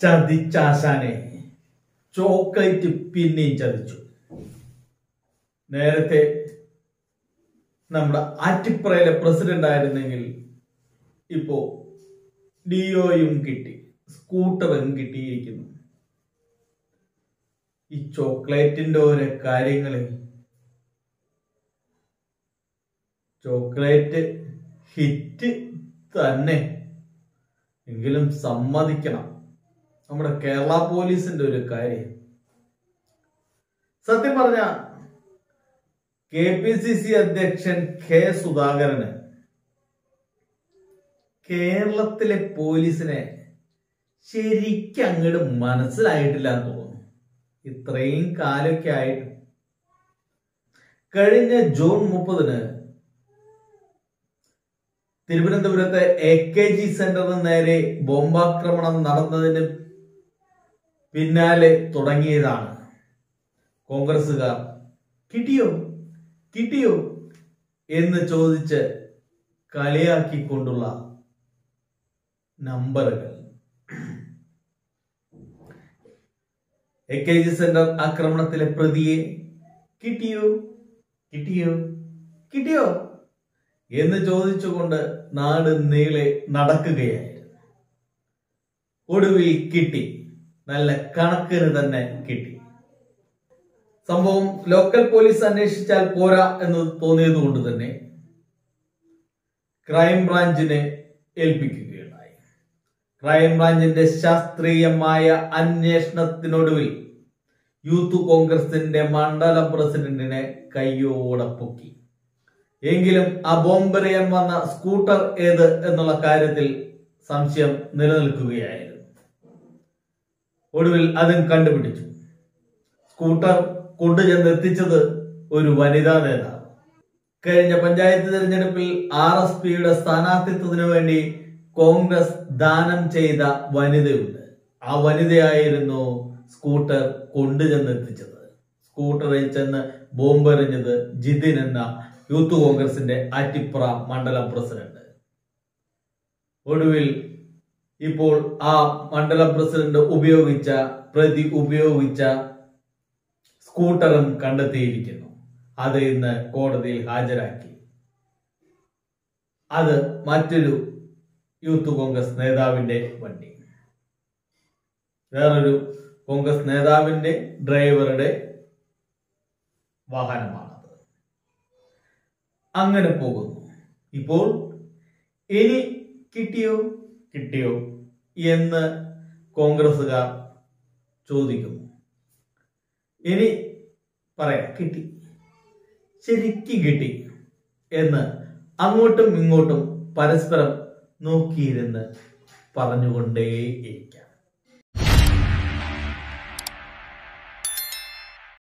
ചതിച്ചാശാനെ chocolate പിന്നെയും ചതിച്ചു നേരത്തെ നമ്മുടെ ആറ്റിപ്പുറയിലെ പ്രസിഡന്റ് ആയിരുന്നെങ്കിൽ ഇപ്പോ ഡിഒയും കിട്ടി സ്കൂട്ടറും കിട്ടിയിരിക്കുന്നു ഈ ചോക്ലേറ്റിന്റെ ഓരോ കാര്യങ്ങളിൽ ചോക്ലേറ്റ് ഹിറ്റ് തന്നെ എങ്കിലും സമ്മതിക്കണം നമ്മുടെ കേരള പോലീസിന്റെ ഒരു കാര്യം സത്യം പറഞ്ഞ കെ പി സി സി അധ്യക്ഷൻ കെ സുധാകരന് കേരളത്തിലെ പോലീസിനെ ശരിക്കും അങ്ങോട്ട് മനസ്സിലായിട്ടില്ല എന്ന് തോന്നുന്നു ഇത്രയും കാലൊക്കെ ആയിട്ട് കഴിഞ്ഞ ജൂൺ മുപ്പതിന് തിരുവനന്തപുരത്തെ എ കെ ജി സെന്ററിന് നേരെ ബോംബാക്രമണം നടന്നതിന് പിന്നാലെ തുടങ്ങിയതാണ് കോൺഗ്രസുകാർ കിട്ടിയോ കിട്ടിയോ എന്ന് ചോദിച്ച് കളിയാക്കിക്കൊണ്ടുള്ള നമ്പറുകൾ എ കെ ജി സെന്റർ ആക്രമണത്തിലെ പ്രതിയെ കിട്ടിയോ കിട്ടിയോ കിട്ടിയോ എന്ന് ചോദിച്ചുകൊണ്ട് നാട് നീളെ നടക്കുകയായിരുന്നു ഒടുവിൽ കിട്ടി നല്ല കണക്കിന് തന്നെ കിട്ടി സംഭവം ലോക്കൽ പോലീസ് അന്വേഷിച്ചാൽ പോരാ എന്ന് തോന്നിയത് കൊണ്ട് തന്നെ ക്രൈം ബ്രാഞ്ചിനെ ഏൽപ്പിക്കുകയുണ്ടായി ക്രൈം ബ്രാഞ്ചിന്റെ ശാസ്ത്രീയമായ അന്വേഷണത്തിനൊടുവിൽ യൂത്ത് കോൺഗ്രസിന്റെ മണ്ഡലം പ്രസിഡന്റിനെ കയ്യോടെ പൊക്കി എങ്കിലും ആ ബോംബെറിയാൻ വന്ന സ്കൂട്ടർ ഏത് എന്നുള്ള കാര്യത്തിൽ സംശയം നിലനിൽക്കുകയായിരുന്നു ഒടുവിൽ അതും കണ്ടുപിടിച്ചു സ്കൂട്ടർ കൊണ്ടുചെന്ന് എത്തിച്ചത് ഒരു വനിതാ നേതാവ് കഴിഞ്ഞ പഞ്ചായത്ത് തിരഞ്ഞെടുപ്പിൽ ആർ എസ് പിയുടെ സ്ഥാനാർത്ഥിത്വത്തിന് വേണ്ടി കോൺഗ്രസ് ദാനം ചെയ്ത വനിതയുണ്ട് ആ വനിതയായിരുന്നു സ്കൂട്ടർ കൊണ്ടുചെന്ന് എത്തിച്ചത് സ്കൂട്ടറിൽ ചെന്ന് ബോംബെറിഞ്ഞത് ജിതിൻ എന്ന യൂത്ത് കോൺഗ്രസിന്റെ ആറ്റിപ്ര മണ്ഡലം പ്രസിഡന്റ് ഒടുവിൽ ഇപ്പോൾ ആ മണ്ഡലം പ്രസിഡന്റ് ഉപയോഗിച്ച പ്രതി ഉപയോഗിച്ച സ്കൂട്ടറും കണ്ടെത്തിയിരിക്കുന്നു അത് ഇന്ന് കോടതിയിൽ ഹാജരാക്കി അത് മറ്റൊരു യൂത്ത് കോൺഗ്രസ് നേതാവിന്റെ വണ്ടി വേറൊരു കോൺഗ്രസ് നേതാവിന്റെ ഡ്രൈവറുടെ വാഹനമാണത് അങ്ങനെ പോകുന്നു ഇപ്പോൾ ഇനി കിട്ടിയോ കിട്ടിയോ എന്ന് കോൺഗ്രസുകാർ ചോദിക്കുന്നു ഇനി പറയാം കിട്ടി ശരിക്കും കിട്ടി എന്ന് അങ്ങോട്ടും ഇങ്ങോട്ടും പരസ്പരം നോക്കിയിരുന്ന് പറഞ്ഞുകൊണ്ടേയിരിക്കാം